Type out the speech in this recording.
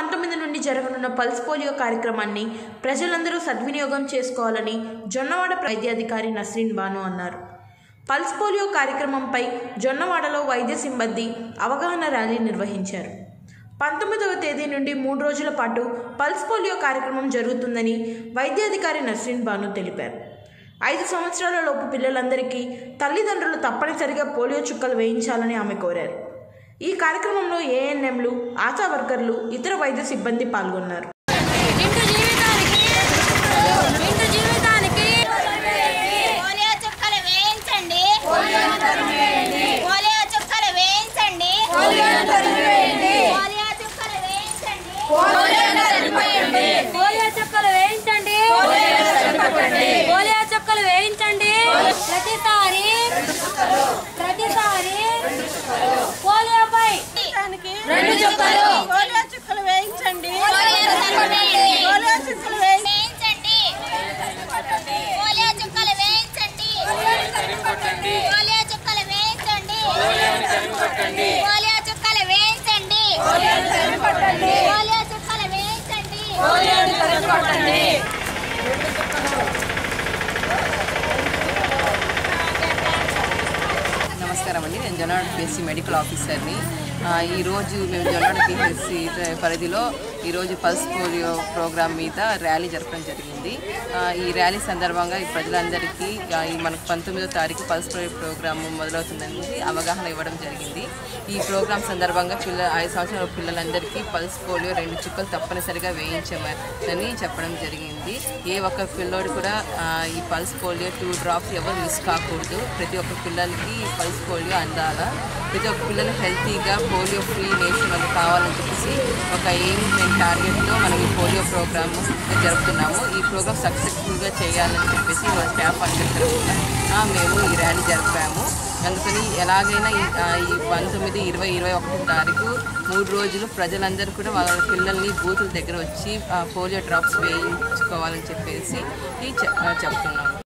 పంతొమ్మిది నుండి జరగనున్న పల్స్ పోలియో కార్యక్రమాన్ని ప్రజలందరూ సద్వినియోగం చేసుకోవాలని జొన్నవాడ వైద్యాధికారి నస్రీన్ బాను అన్నారు పల్స్ పోలియో కార్యక్రమంపై జొన్నవాడలో వైద్య సిబ్బంది అవగాహన ర్యాలీ నిర్వహించారు పంతొమ్మిదవ తేదీ నుండి మూడు రోజుల పాటు పల్స్ పోలియో కార్యక్రమం జరుగుతుందని వైద్యాధికారి నస్రీన్ బాను తెలిపారు ఐదు సంవత్సరాల లోపు పిల్లలందరికీ తల్లిదండ్రులు తప్పనిసరిగా పోలియో చుక్కలు వేయించాలని ఆమె కోరారు ఈ కార్యక్రమంలో ఏఎన్ఎంలు ఆశా వర్కర్లు ఇతర వైద్య సిబ్బంది పాల్గొన్నారు ఇంటి జీవితానికి ఇంటి జీవితానికి పోలియో చుక్కలు వేయించండి పోలియో చుక్కలు వేయించండి పోలియో చుక్కలు వేయించండి పోలియో చుక్కలు వేయించండి పోలియో చుక్కలు వేయించండి ప్రతిసారి ప్రతిసారి పోలియోపై రెండు చుక్కలు పోలియో చుక్కలు వేయించండి పోలియో చుక్కలు వేయించండి పోలియో చుక్కలు వేయించండి పోలియో చుక్కలు వేయించండి పోలియో చుక్కలు వేయించండి పోలియో చుక్కలు వేయించండి నమస్కారం అండి నేను జొన్నాడ పిఎస్సి మెడికల్ ఆఫీసర్ని ఆ, ఈరోజు మేము జొన్నాడ పిఎస్సి పరిధిలో ఈరోజు పల్స్ పోలియో ప్రోగ్రామ్ మీద ర్యాలీ జరపడం జరిగింది ఆ, ఈ ర్యాలీ సందర్భంగా ఈ ప్రజలందరికీ ఆ, ఈ మనకు పంతొమ్మిదో తారీఖు పల్స్ పోలియో ప్రోగ్రామ్ మొదలవుతుందని అవగాహన ఇవ్వడం జరిగింది ఈ ప్రోగ్రామ్ సందర్భంగా పిల్ల ఐదు సంవత్సరాల పిల్లలందరికీ పల్స్ పోలియో రెండు చుక్కలు తప్పనిసరిగా వేయించమని చెప్పడం జరిగింది ఏ ఒక్క పిల్లోడు కూడా ఆ, ఈ పల్స్ పోలియో టూ డ్రాప్స్ ఎవరు మిస్ కాకూడదు ప్రతి ఒక్క పిల్లలకి ఈ పల్స్ పోలియో అందాలా ప్రతి ఒక్క పిల్లలు హెల్తీగా పోలియో ఫ్రీ నేషన్ మనకు కావాలని చెప్పేసి ఒక ఎయిమ్ అండ్ టార్గెట్తో మనం ఈ పోలియో ప్రోగ్రామ్ జరుపుతున్నాము ఈ ప్రోగ్రామ్ సక్సెస్ఫుల్గా చేయాలని చెప్పేసి మా స్టాఫ్ అందరి తరఫున ఆ, మేము ఈ ర్యాలీ జరిపాము అందుకని ఎలాగైనా ఈ ఆ, ఈ పంతొమ్మిది ఇరవై ఇరవై ఒకటి తారీఖు మూడు రోజులు ప్రజలందరూ కూడా వాళ్ళ పిల్లల్ని బూతుల దగ్గర వచ్చి ఆ, పోలియో డ్రాప్స్ వేయించుకోవాలని చెప్పేసి ఈ చె- ఆ, చెప్తున్నాము